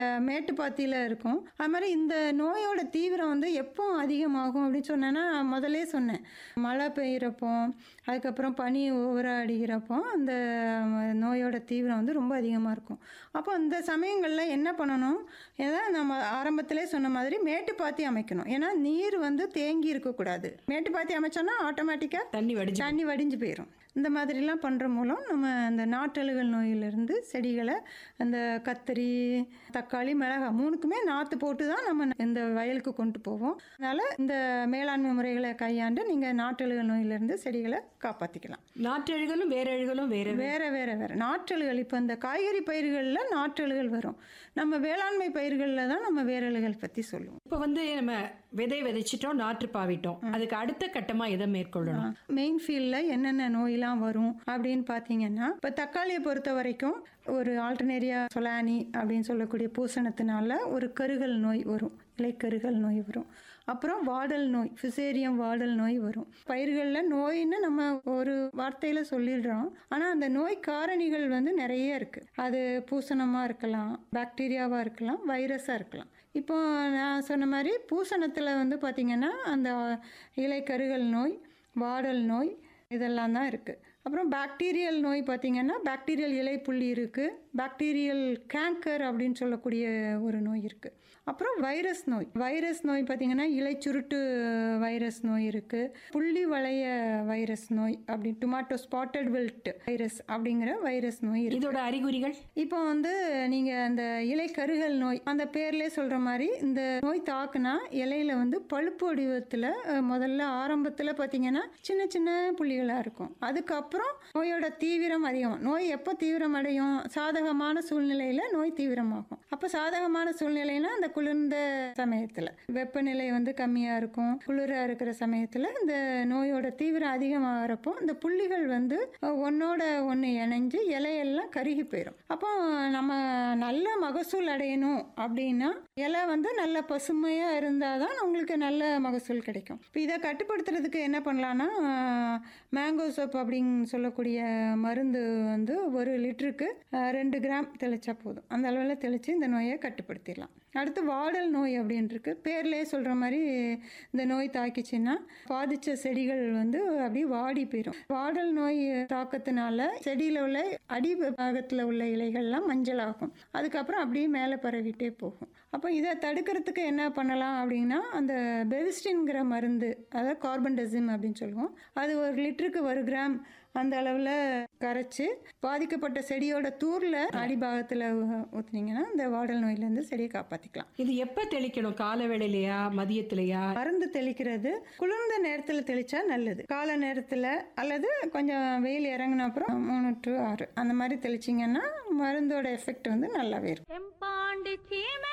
அஹ், மேட்டுப்பாத்தியில் இருக்கும் அது மாதிரி இந்த நோயோட தீவிரம் வந்து எப்போ அதிகமாகும் அப்படின்னு சொன்னேன்னா முதல்லே சொன்னேன் மழை பெய்கிறப்போ அதுக்கப்புறம் பனி ஓவராக அடிக்கிறப்போ அந்த அஹ், நோயோட தீவிரம் வந்து ரொம்ப அதிகமாக இருக்கும் அப்போ அந்த சமயங்களில் என்ன பண்ணணும் ஏன்னா நம்ம ஆரம்பத்திலே சொன்ன மாதிரி மேட்டுப்பாத்தி அமைக்கணும் ஏன்னா நீர் வந்து தேங்கி இருக்கக்கூடாது மேட்டுப்பாத்தி அமைச்சோன்னா ஆட்டோமேட்டிக்காக தண்ணி வடிச்சு தண்ணி வடிஞ்சு போயிடும் இந்த மாதிரிலாம் பண்ணுற மூலம் நம்ம அந்த நாட்டழுகல் நோயிலிருந்து செடிகளை அந்த கத்திரி தக்காளி மிளகாய் மூணுக்குமே நாற்று போட்டு தான் நம்ம இந்த வயலுக்கு கொண்டு போவோம் அதனால் இந்த மேலாண்மை முறைகளை கையாண்டு நீங்கள் நாட்டழுகல் நோயிலிருந்து செடிகளை காப்பாற்றிக்கலாம் நாற்றழுகலும் வேரழுகலும் வேற வேற வேற வேற நாற்றழுகல் இப்போ இந்த காய்கறி பயிர்களில் நாற்றழுகல் வரும் நம்ம வேளாண்மை பயிர்களில் தான் நம்ம வேரழுகல் பற்றி சொல்லுவோம் இப்போ வந்து நம்ம விதை விதைச்சிட்டோம் நாற்று பாவிட்டோம் அதுக்கு அடுத்த கட்டமா எதை மேற்கொள்ளணும் மெயின் ஃபீல்டில் என்னென்ன நோயெலாம் வரும் அப்படின்னு பார்த்தீங்கன்னா இப்போ தக்காளியை பொறுத்த வரைக்கும் ஒரு ஆல்டர்னேரியா சொலானி அப்படின்னு சொல்லக்கூடிய பூசணத்தினால ஒரு கருகல் நோய் வரும் இலைக்கருகல் நோய் வரும் அப்புறம் வாடல் நோய் ஃபிசேரியம் வாடல் நோய் வரும் பயிர்களில் நோயின்னு நம்ம ஒரு வார்த்தையில் சொல்லிடுறோம் ஆனால் அந்த நோய் காரணிகள் வந்து நிறைய இருக்குது அது பூசணமாக இருக்கலாம் பாக்டீரியாவாக இருக்கலாம் வைரஸாக இருக்கலாம் இப்போ நான் சொன்ன மாதிரி பூசணத்தில் வந்து பார்த்திங்கன்னா அந்த இலைக்கருகல் நோய் வாடல் நோய் இதெல்லாம் தான் இருக்குது அப்புறம் பாக்டீரியல் நோய் பார்த்திங்கன்னா பாக்டீரியல் இலைப்புள்ளி இருக்குது பாக்டீரியல் கேங்கர் அப்படின்னு சொல்லக்கூடிய ஒரு நோய் இருக்குது அப்புறம் வைரஸ் நோய் வைரஸ் நோய் பார்த்திங்கன்னா இலை சுருட்டு வைரஸ் நோய் இருக்குது புள்ளி வளைய வைரஸ் நோய் அப்படி டொமாட்டோ ஸ்பாட்டட் வில்ட் வைரஸ் அப்படிங்கிற வைரஸ் நோய் இருக்குது இதோட அறிகுறிகள் இப்போ வந்து நீங்கள் அந்த இலை கருகல் நோய் அந்த பேர்லேயே சொல்கிற மாதிரி இந்த நோய் தாக்குனா இலையில வந்து பழுப்பு வடிவத்தில் அஹ், முதல்ல ஆரம்பத்தில் பார்த்தீங்கன்னா சின்ன சின்ன புள்ளிகளாக இருக்கும் அதுக்கப்புறம் நோயோட தீவிரம் அதிகம் நோய் எப்போ தீவிரம் அடையும் சாதகமான சூழ்நிலையில் நோய் தீவிரமாகும் அப்போ சாதகமான சூழ்நிலைனா அந்த குளிர்ந்த சமயத்தில் வெப்பநிலை வந்து கம்மியாக இருக்கும் குளிராக இருக்கிற சமயத்தில் இந்த நோயோட தீவிரம் அதிகமாகிறப்போ இந்த புள்ளிகள் வந்து அஹ், ஒன்னோட ஒன்று இணைஞ்சு இலையெல்லாம் கருகி போயிடும் அப்போ நம்ம நல்ல மகசூல் அடையணும் அப்படின்னா இலை வந்து நல்ல பசுமையாக இருந்தால் தான் உங்களுக்கு நல்ல மகசூல் கிடைக்கும் இப்போ இதை கட்டுப்படுத்துறதுக்கு என்ன பண்ணலான்னா மேங்கோ சோப் அப்படின்னு சொல்லக்கூடிய மருந்து வந்து ஒரு லிட்டருக்கு அஹ், ரெண்டு கிராம் தெளிச்சா போதும் அந்த அளவில் தெளித்து இந்த நோயை கட்டுப்படுத்திடலாம் அடுத்து வாடல் நோய் அப்படின்னு இருக்கு பேர்லேயே சொல்கிற மாதிரி இந்த நோய் தாக்கிச்சுன்னா பாதித்த செடிகள் வந்து அப்படியே வாடி போயிடும் வாடல் நோய் தாக்கத்தினால செடியில் உள்ள அடி பாகத்தில் உள்ள இலைகள்லாம் மஞ்சள் ஆகும் அதுக்கப்புறம் அப்படியே மேலே பரவிட்டே போகும் அப்போ இதை தடுக்கிறதுக்கு என்ன பண்ணலாம் அப்படின்னா அந்த பெவிஸ்டின்கிற மருந்து அதாவது கார்பன் டெசிம் அப்படின்னு சொல்லுவோம் அது ஒரு லிட்டருக்கு ஒரு கிராம் அந்த அளவில் கரைச்சி பாதிக்கப்பட்ட செடியோட தூரில் அடிபாகத்தில் ஊற்றுனீங்கன்னா இந்த வாடல் நோயிலேருந்து செடியை காப்பாற்றிக்கலாம் இது எப்ப தெளிக்கணும் கால வேளையிலையா மதியத்திலையா மருந்து தெளிக்கிறது குளிர்ந்த நேரத்தில் தெளிச்சா நல்லது காலை நேரத்தில் அல்லது கொஞ்சம் வெயில் இறங்கின அப்புறம் மூணு டு ஆறு அந்த மாதிரி தெளிச்சிங்கன்னா மருந்தோட எஃபெக்ட் வந்து நல்லாவே இருக்கும் செம்பாண்டு சீமை